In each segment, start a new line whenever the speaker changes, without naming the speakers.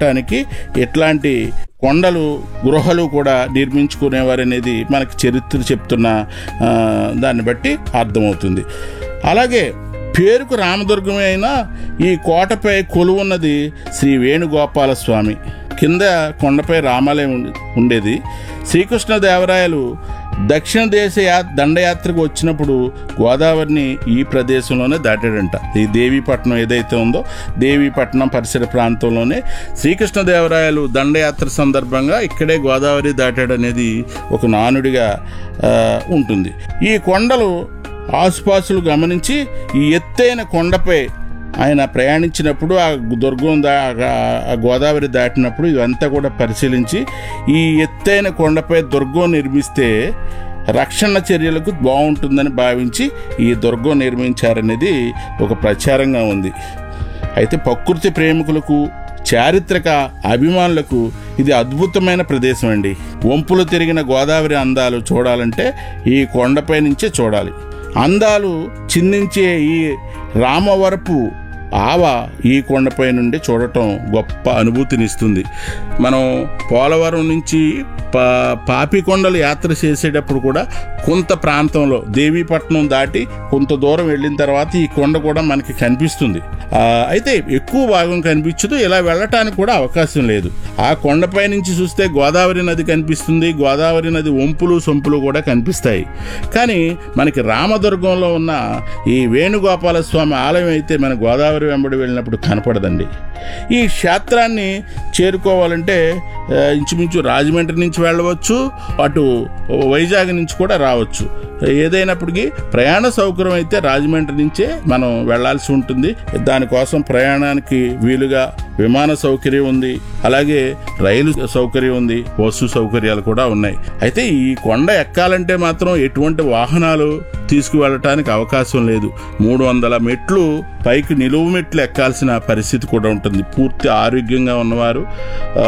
ఉండటానికి ఎట్లాంటి కొండలు గృహలు కూడా నిర్మించుకునేవారు అనేది మనకి చరిత్ర చెప్తున్న ఆ, దాన్ని బట్టి అర్థమవుతుంది అలాగే పేరుకు రామదుర్గమే అయినా ఈ కోటపై కొలువున్నది శ్రీ వేణుగోపాల స్వామి కింద కొండపై రామాలయం ఉండే- ఉండేది శ్రీకృష్ణదేవరాయలు దక్షిణ దేశ యా దండయాత్రకు వచ్చినప్పుడు గోదావరిని ఈ ప్రదేశంలోనే దాటాడంట ఈ దేవీపట్నం ఏదైతే ఉందో దేవీపట్నం పరిసర ప్రాంతంలోనే శ్రీకృష్ణదేవరాయలు దండయాత్ర సందర్భంగా ఇక్కడే గోదావరి దాటాడనేది ఒక నానుడిగా ఆ, ఉంటుంది ఈ కొండలు ఆసుపాసులు గమనించి ఈ ఎత్తైన కొండపై ఆయన ప్రయాణించినప్పుడు ఆ దుర్గం దా ఆ గోదావరి దాటినప్పుడు ఇదంతా కూడా పరిశీలించి ఈ ఎత్తైన కొండపై దుర్గం నిర్మిస్తే రక్షణ చర్యలకు బాగుంటుందని భావించి ఈ దుర్గం నిర్మించారనేది ఒక ప్రచారంగా ఉంది అయితే ప్రకృతి ప్రేమికులకు చారిత్రక అభిమానులకు ఇది అద్భుతమైన ప్రదేశం అండి వంపులు తిరిగిన గోదావరి అందాలు చూడాలంటే ఈ కొండపై నుంచే చూడాలి అందాలు చిందించే ఈ రామవరపు ఆవ ఈ కొండపై నుండి చూడటం గొప్ప అనుభూతినిస్తుంది మనం పోలవరం నుంచి పా పాపికొండలు యాత్ర చేసేటప్పుడు కూడా కొంత ప్రాంతంలో దేవీపట్నం దాటి కొంత దూరం వెళ్ళిన తర్వాత ఈ కొండ కూడా మనకి కనిపిస్తుంది ఆ, అయితే ఎక్కువ భాగం కనిపించదు ఇలా వెళ్ళటానికి కూడా అవకాశం లేదు ఆ కొండపై నుంచి చూస్తే గోదావరి నది కనిపిస్తుంది గోదావరి నది వంపులు సొంపులు కూడా కనిపిస్తాయి కానీ మనకి రామదుర్గంలో ఉన్న ఈ వేణుగోపాల స్వామి ఆలయం అయితే మన గోదావరి వెంబడి వెళ్ళినప్పుడు కనపడదండి ఈ క్షేత్రాన్ని చేరుకోవాలంటే ఆ, ఇంచుమించు రాజమండ్రి నుంచి వెళ్ళవచ్చు అటు వైజాగ్ నుంచి కూడా రావచ్చు ఏదైనప్పటికీ ప్రయాణ సౌకర్యం అయితే రాజమండ్రి నుంచే మనం వెళ్ళాల్సి ఉంటుంది దానికోసం ప్రయాణానికి వీలుగా విమాన సౌకర్యం ఉంది అలాగే రైలు సౌకర్యం ఉంది బస్సు సౌకర్యాలు కూడా ఉన్నాయి అయితే ఈ కొండ ఎక్కాలంటే మాత్రం ఎటువంటి వాహనాలు తీసుకువెళ్ళటానికి అవకాశం లేదు మూడు వందల మెట్లు పైకి నిలువు మెట్లు ఎక్కాల్సిన పరిస్థితి కూడా ఉంటుంది పూర్తి ఆరోగ్యంగా ఉన్నవారు ఆ,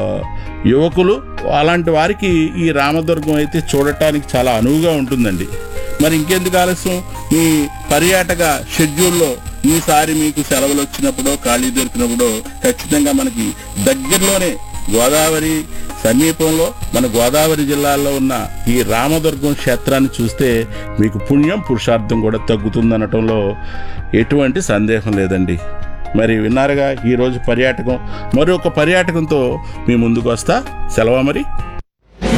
యువకులు అలాంటి వారికి ఈ రామదుర్గం అయితే చూడటానికి చాలా అనువుగా ఉంటుందండి మరి ఇంకెందుకు ఆలస్యం మీ పర్యాటక షెడ్యూల్లో ఈసారి మీకు సెలవులు వచ్చినప్పుడో ఖాళీ దొరికినప్పుడో ఖచ్చితంగా మనకి దగ్గరలోనే గోదావరి సమీపంలో మన గోదావరి జిల్లాలో ఉన్న ఈ రామదుర్గం క్షేత్రాన్ని చూస్తే మీకు పుణ్యం పురుషార్థం కూడా తగ్గుతుందనటంలో ఎటువంటి సందేహం లేదండి మరి విన్నారుగా ఈరోజు పర్యాటకం మరొక పర్యాటకంతో మీ ముందుకు వస్తా సెలవు మరి